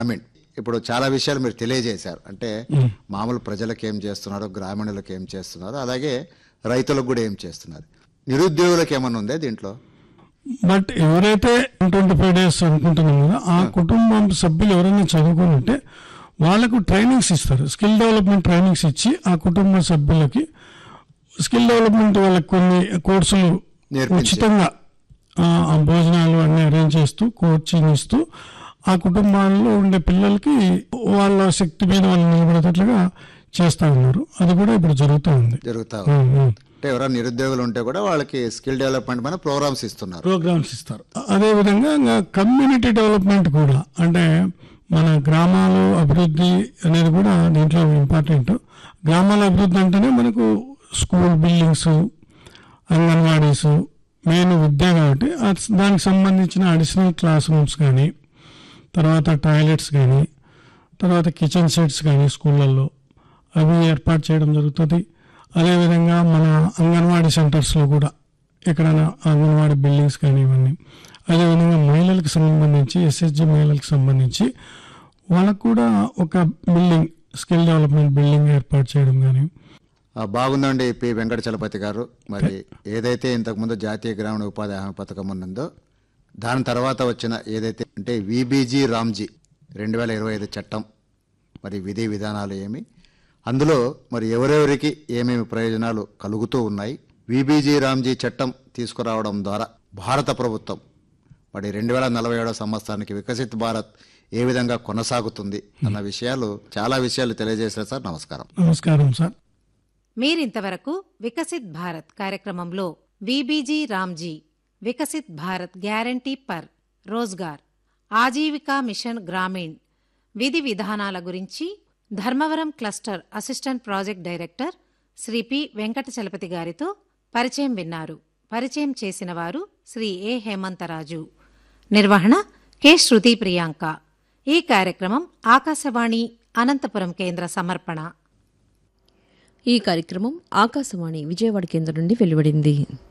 I mean ఇప్పుడు చాలా విషయాలు మీరు తెలియజేశారు అంటే మామూలు ప్రజలకు ఏం చేస్తున్నారు గ్రామీణులకు ఏం చేస్తున్నారు అలాగే రైతులకు కూడా ఏం చేస్తున్నారు నిరుద్యోగులకు ఏమన్నా ఉందే దీంట్లో బట్ ఎవరైతే ట్వంటీ ఫైవ్ డేస్ అనుకుంటున్నాం కదా ఆ కుటుంబం సభ్యులు ఎవరైనా చదువుకుని ఉంటే వాళ్ళకు ట్రైనింగ్స్ ఇస్తారు స్కిల్ డెవలప్మెంట్ ట్రైనింగ్స్ ఇచ్చి ఆ కుటుంబ సభ్యులకి స్కిల్ డెవలప్మెంట్ వాళ్ళకి కొన్ని కోర్సులు నేర్పించి. ఉచితంగా ఆ, ఆ భోజనాలు అన్ని అరేంజ్ చేస్తూ కోచింగ్ ఇస్తూ ఆ కుటుంబాల్లో ఉండే పిల్లలకి వాళ్ళ శక్తి మీద వాళ్ళు నిలబడేటట్లుగా చేస్తా ఉన్నారు అది కూడా ఇప్పుడు జరుగుతూ ఉంది జరుగుతా ఉంది. ఉమ్, ఉమ్. అంటే ఎవరైనా నిరుద్యోగులు ఉంటే కూడా వాళ్ళకి స్కిల్ డెవలప్మెంట్ పైన ప్రోగ్రామ్స్ ఇస్తున్నారు ప్రోగ్రామ్స్ ఇస్తారు అదేవిధంగా ఇంకా కమ్యూనిటీ డెవలప్మెంట్ కూడా అంటే మన గ్రామాలు అభివృద్ధి అనేది కూడా దీంట్లో ఇంపార్టెంట్ గ్రామాల అభివృద్ధి అంటేనే మనకు స్కూల్ బిల్డింగ్స్ అంగన్వాడీస్ మెయిన్ విద్య కాబట్టి అట్స్- దానికి సంబంధించిన అడిషనల్ క్లాస్ రూమ్స్ కానీ తర్వాత టాయిలెట్స్ కానీ తర్వాత కిచెన్ సెట్స్ కానీ స్కూళ్ళల్లో అవి ఏర్పాటు చేయడం జరుగుతుంది అదేవిధంగా మన అంగన్వాడీ సెంటర్స్లో కూడా ఎక్కడైనా అంగన్వాడీ బిల్డింగ్స్ కానీ ఇవన్నీ అదేవిధంగా మహిళలకు సంబంధించి ఎస్ఎస్జి మహిళలకు సంబంధించి వాళ్ళకు కూడా ఒక బిల్డింగ్ స్కిల్ డెవలప్మెంట్ బిల్డింగ్ ఏర్పాటు చేయడం కానీ ఆ, బాగుందండి పి వెంకట చలపతి గారు మరి ఏదైతే ఇంతకుముందు జాతీయ గ్రామీణ ఉపాధి హామీ పథకం ఉన్నదో దాని తర్వాత వచ్చిన ఏదైతే అంటే విబీజీ రామ్జీ రెండు వేల ఇరవై ఐదు చట్టం మరి విధి విధానాలు ఏమి అందులో మరి ఎవరెవరికి ఏమేమి ప్రయోజనాలు కలుగుతూ ఉన్నాయి విబీజీ రామ్జీ చట్టం తీసుకురావడం ద్వారా భారత ప్రభుత్వం మరి రెండు వేల నలభై ఏడో సంవత్సరానికి వికసిత్ భారత్ ఏ విధంగా కొనసాగుతుంది అన్న విషయాలు చాలా విషయాలు తెలియజేశారు సార్ నమస్కారం నమస్కారం సార్ మీరింతవరకు వికసిత్ భారత్ కార్యక్రమంలో VBG RAM G Viksit Bharat guarantee for Rozgar Ajeevika mission Gramin విధి విధానాల గురించి Dharmavaram cluster assistant project director Shri P Venkata Chalapathi గారితో పరిచయం విన్నారు పరిచయం చేసిన వారు శ్రీ ఏ హేమంతరాజు నిర్వహణ కె శృతి ప్రియాంక ఈ కార్యక్రమం ఆకాశవాణి అనంతపురం కేంద్ర సమర్పణ ఈ కార్యక్రమం ఆకాశవాణి విజయవాడ కేంద్రం నుండి వెలువడింది